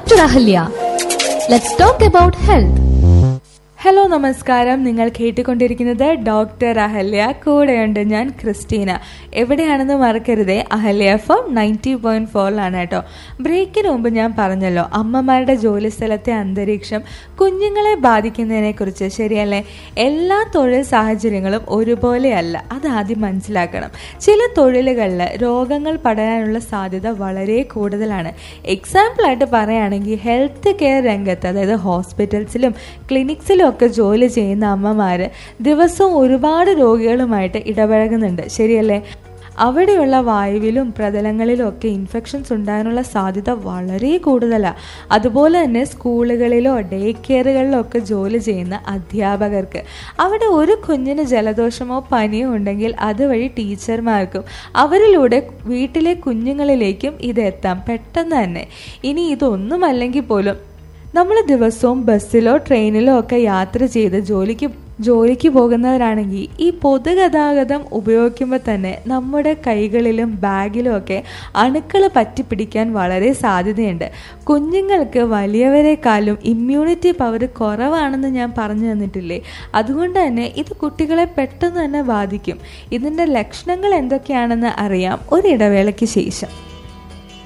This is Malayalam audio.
Dr. Ahalya. Let's talk about health. Hello നമസ്കാരം നിങ്ങൾ കേട്ടുകൊണ്ടിരിക്കുന്നത് ഡോക്ടർ അഹല്യ കൂടെയുണ്ട് ഞാൻ ക്രിസ്റ്റീന എവിടെയാണെന്ന് മറക്കരുതേ Ahalya F M ninety point ഫോറിലാണ് കേട്ടോ ബ്രേക്കിന് മുമ്പ് ഞാൻ പറഞ്ഞല്ലോ അമ്മമാരുടെ ജോലി സ്ഥലത്തെ അന്തരീക്ഷം കുഞ്ഞുങ്ങളെ ബാധിക്കുന്നതിനെ കുറിച്ച് ശരിയല്ലേ എല്ലാ തൊഴിൽ സാഹചര്യങ്ങളും ഒരുപോലെയല്ല അത് ആദ്യം മനസ്സിലാക്കണം ചില തൊഴിലുകളിൽ രോഗങ്ങൾ പടരാനുള്ള സാധ്യത വളരെ കൂടുതലാണ് എക്സാമ്പിളായിട്ട് പറയുകയാണെങ്കിൽ ഹെൽത്ത് കെയർ രംഗത്ത് അതായത് ഹോസ്പിറ്റൽസിലും ക്ലിനിക്സിലും ഒക്കെ ജോലി ചെയ്യുന്ന അമ്മമാർ ദിവസവും ഒരുപാട് രോഗികളുമായിട്ട് ഇടപഴകുന്നുണ്ട് ശരിയല്ലേ അവിടെയുള്ള വായുവിലും പ്രതലങ്ങളിലും ഒക്കെ ഇൻഫെക്ഷൻസ് ഉണ്ടാകാനുള്ള സാധ്യത വളരെ കൂടുതലാണ് അതുപോലെ തന്നെ സ്കൂളുകളിലോ ഡേ കെയറുകളിലോ ഒക്കെ ജോലി ചെയ്യുന്ന അധ്യാപകർക്ക് അവിടെ ഒരു കുഞ്ഞിന് ജലദോഷമോ പനിയോ ഉണ്ടെങ്കിൽ അതുവഴി ടീച്ചർമാർക്കും അവരിലൂടെ വീട്ടിലെ കുഞ്ഞുങ്ങളിലേക്കും ഇത് എത്താം പെട്ടെന്ന് തന്നെ ഇനി ഇതൊന്നും അല്ലെങ്കിൽ പോലും നമ്മൾ ദിവസവും ബസ്സിലോ ട്രെയിനിലോ ഒക്കെ യാത്ര ചെയ്ത് ജോലിക്ക് ജോലിക്ക് പോകുന്നവരാണെങ്കിൽ ഈ പൊതുഗതാഗതം ഉപയോഗിക്കുമ്പോൾ തന്നെ നമ്മുടെ കൈകളിലും ബാഗിലും ഒക്കെ അണുക്കൾ പറ്റിപ്പിടിക്കാൻ വളരെ സാധ്യതയുണ്ട് കുഞ്ഞുങ്ങൾക്ക് വലിയവരെക്കാളും ഇമ്മ്യൂണിറ്റി പവർ കുറവാണെന്ന് ഞാൻ പറഞ്ഞു തന്നിട്ടില്ലേ അതുകൊണ്ട് തന്നെ ഇത് കുട്ടികളെ പെട്ടെന്ന് തന്നെ ബാധിക്കും ഇതിൻ്റെ ലക്ഷണങ്ങൾ എന്തൊക്കെയാണെന്ന് അറിയാം ഒരിടവേളയ്ക്ക് ശേഷം